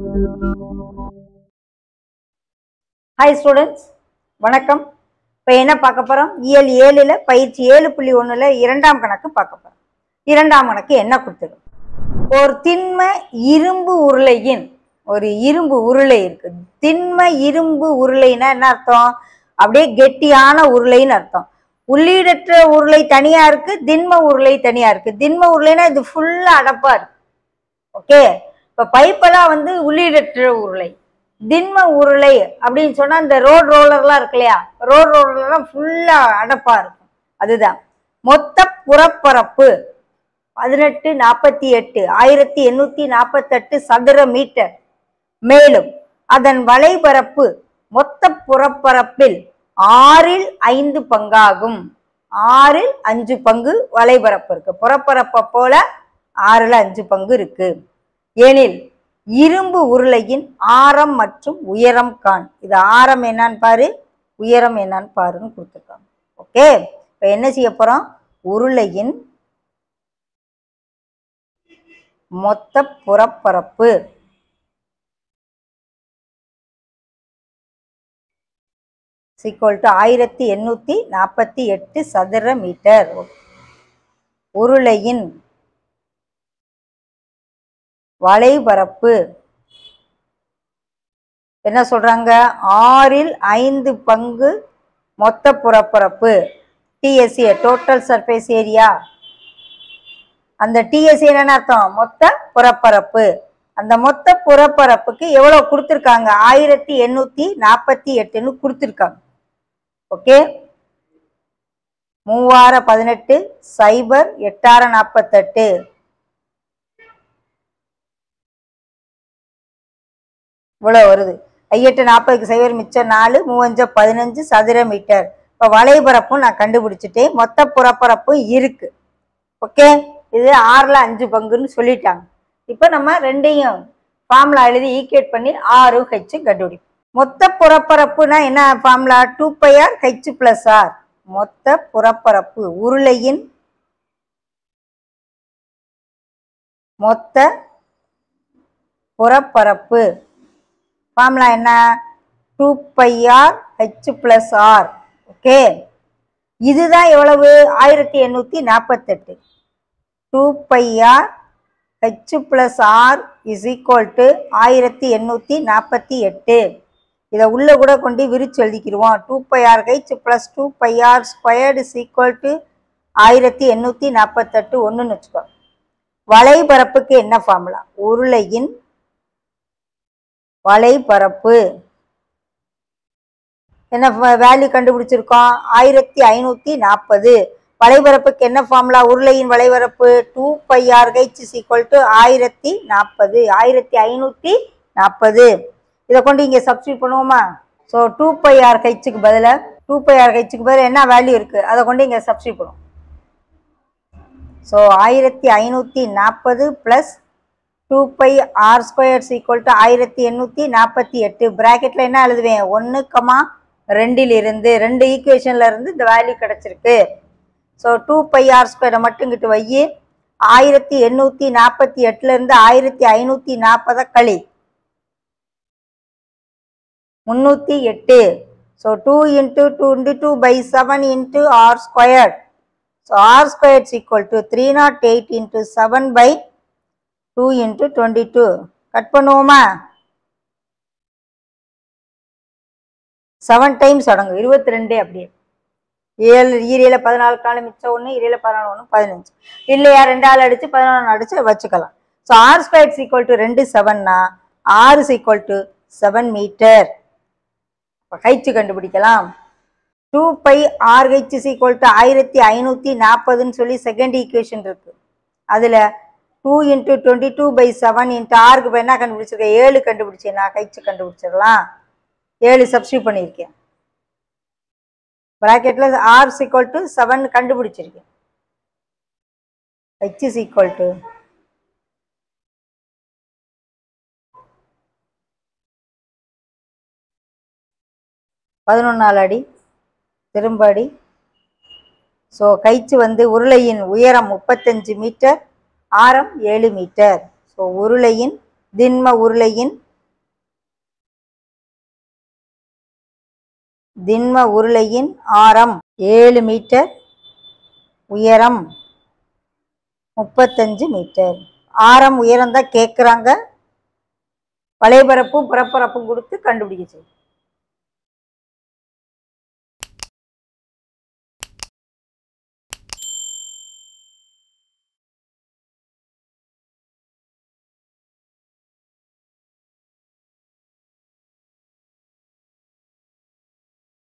hi students வணக்கம் இப்போ என்ன பார்க்க போகிறோம் இயல் ஏழில் பயிற்சி ஏழு புள்ளி ஒன்றில் இரண்டாம் கணக்கு பார்க்க போகிறோம் இரண்டாம் கணக்கு என்ன கொடுத்துருக்கு ஒரு திண்ம இரும்பு உருளையின் ஒரு இரும்பு உருளை இருக்கு திண்ம இரும்பு உருளைன்னா என்ன அர்த்தம் அப்படியே கெட்டியான உருளைன்னு அர்த்தம் உள்ளீடற்ற உருளை தனியா இருக்கு திண்ம உருளை தனியா இருக்கு திண்ம உருளைனா இது ஃபுல்லா அடப்பா இருக்கு ஓகே இப்ப பைப்பெல்லாம் வந்து உள்ளீடற்ற உருளை திண்ம உருளை அப்படின்னு சொன்னா இந்த ரோட் ரோலர்லாம் இருக்கு இல்லையா ரோட் ரோலர்லாம் ஃபுல்லா அடப்பா இருக்கும் அதுதான் மொத்த புறப்பரப்பு பதினெட்டு நாற்பத்தி எட்டு ஆயிரத்தி எண்ணூத்தி நாற்பத்தெட்டு சதுர மீட்டர் மேலும் அதன் வலைபரப்பு மொத்த புறப்பரப்பில் ஆறில் ஐந்து பங்காகும் ஆறில் அஞ்சு பங்கு வலைபரப்பு இருக்கு புறப்பரப்பை போல ஆறில் அஞ்சு பங்கு இருக்கு எனில் இரும்பு உருளையின் ஆரம் மற்றும் உயரம் காண் இது ஆரம் என்னன்னு பாரு உயரம் என்னன்னு பாருன்னு கொடுத்துருக்காங்க ஓகே இப்போ என்ன செய்ய போறோம் உருளையின் மொத்த புறப்பரப்பு சீக்வல் டு ஆயிரத்தி எண்ணூத்தி நாற்பத்தி எட்டு சதுர மீட்டர் உருளையின் வலைபரப்பு என்ன சொல்றாங்க ஆறில் ஐந்து பங்கு மொத்த புறப்பரப்பு டிஎஸ்ஏ டோட்டல் சர்ஃபேஸ் ஏரியா அந்த டிஎஸ்ஏ என்ன அர்த்தம் மொத்த புறப்பரப்பு அந்த மொத்த புறப்பரப்புக்கு எவ்வளவு கொடுத்துருக்காங்க ஆயிரத்தி எண்ணூத்தி நாற்பத்தி எட்டுன்னு கொடுத்துருக்காங்க ஓகே மூவார பதினெட்டு சைபர் எட்டார நாற்பத்தெட்டு இவ்வளோ வருது ஐயெட்டு நாற்பதுக்கு சைபர் மிச்சம் நாலு மூவஞ்ச பதினஞ்சு சதுர மீட்டர் இப்போ வலைபரப்பும் நான் கண்டுபிடிச்சிட்டேன் மொத்த புறப்பரப்பும் இருக்கு ஓகே இது ஆறில் அஞ்சு பங்குன்னு சொல்லிட்டாங்க இப்போ நம்ம ரெண்டையும் ஃபார்முலா எழுதி ஈக்குவேட் பண்ணி ஆறும் ஹெச்சும் கண்டுபிடிப்போம் மொத்த புறப்பரப்புனா என்ன formula two pi r h plus r மொத்த புறப்பரப்பு உருளையின் மொத்த புறப்பரப்பு ஃபார்முலா என்ன two pi r h plus r okay இதுதான் எவ்வளவு ஆயிரத்தி எண்ணூற்றி நாற்பத்தெட்டு two pi r h plus r is equal to ஆயிரத்தி எண்ணூற்றி நாற்பத்தி எட்டு இதை உள்ளே கூட கொண்டு விரிச்சு எழுதிக்கிடுவோம் two pi r h plus two pi r squared is equal to ஆயிரத்தி எண்ணூற்றி நாற்பத்தெட்டு ஒன்றுன்னு வச்சுக்கோ வலைபரப்புக்கு என்ன ஃபார்முலா உருளையின் வலைபரப்பு என்ன வேல்யூ கண்டுபிடிச்சிருக்கோம் ஆயிரத்தி ஐநூற்றி நாற்பது வலைபரப்புக்கு என்ன ஃபார்முலா உருளையின் வலைபரப்பு two pi r h equal to ஆயிரத்தி நாற்பது ஆயிரத்தி ஐநூற்றி நாற்பது இதை கொண்டு இங்கே சப்ஸ்டியூட் பண்ணுவோமா ஸோ டூ பை ஆர் ஹெச்சுக்கு பதிலாக டூ பை ஆர் ஹெச்சுக்கு பதிலாக என்ன வேல்யூ இருக்குது அதை கொண்டு இங்கே சப்ஸ்டியூட் பண்ணுவோம் ஸோ ஆயிரத்தி ஐநூற்றி நாற்பது plus two pi r squares equal to ஆயிரத்தி எண்ணூற்றி நாற்பத்தி எட்டு ப்ராக்கெட்டில் என்ன எழுதுவேன் ஒன்று கமா ரெண்டிலிருந்து ரெண்டு ஈக்குவேஷன்ல இருந்து இந்த வேல்யூ கிடச்சிருக்கு ஸோ டூ பை ஆர் ஸ்கொயரை மட்டும் கிட்ட வை ஆயிரத்தி எண்ணூற்றி நாற்பத்தி எட்டுலேருந்து ஆயிரத்தி ஐநூற்றி நாற்பதை களி முந்நூற்றி எட்டு so two into two into two by seven into r square so r squares equal to three nought eight into seven by two into twenty two cut பண்ணுவோமா செவன் டைம்ஸ் அடங்கும் இருபத்தி ரெண்டு அப்படியே ஏழு ஈரையில் பதினாலு காலம் மிச்சம் ஒன்று ஈரையில் பதினாலு ஒன்று பதினஞ்சு இல்லையா ரெண்டு ஆள் அடித்து பதினொன்று அடித்து வச்சுக்கலாம் so r squares equal to ரெண்டு செவன்னா ஆறு ஈக்குவல் டு செவன் மீட்டர் ஹைச்சு கண்டுபிடிக்கலாம் two pi r h equal to ஆயிரத்தி ஐநூற்றி நாற்பதுன்னு சொல்லி செகண்ட் ஈக்குவேஷன் இருக்கு அதில் two into twenty two by seven into ஆருக்கு இப்போ என்ன கண்டுபிடிச்சிருக்கேன் ஏழு கண்டுபிடிச்சேன் நான் ஹைச்சு கண்டுபிடிச்சிடலாம் ஏழு சப்ஸ்டியூட் பண்ணியிருக்கேன் ப்ராக்கெட்டில் ஆர் ஈக்குவல் டு செவன் கண்டுபிடிச்சிருக்கேன் ஹெச் இஸ் ஈக்குவல் டு பதினொன்றால் அடி திரும்ப அடி ஸோ கைச்சு வந்து உருளையின் உயரம் முப்பத்தஞ்சு மீட்டர் ஆரம் ஏழு மீட்டர் ஸோ உருளையின் திண்ம உருளையின் திண்ம உருளையின் ஆரம் ஏழு மீட்டர் உயரம் முப்பத்தஞ்சு மீட்டர் ஆரம் உயரம் தான் கேட்குறாங்க வலைபரப்பும் புறப்பரப்பும் கொடுத்து கண்டுபிடிக்க சொல்லு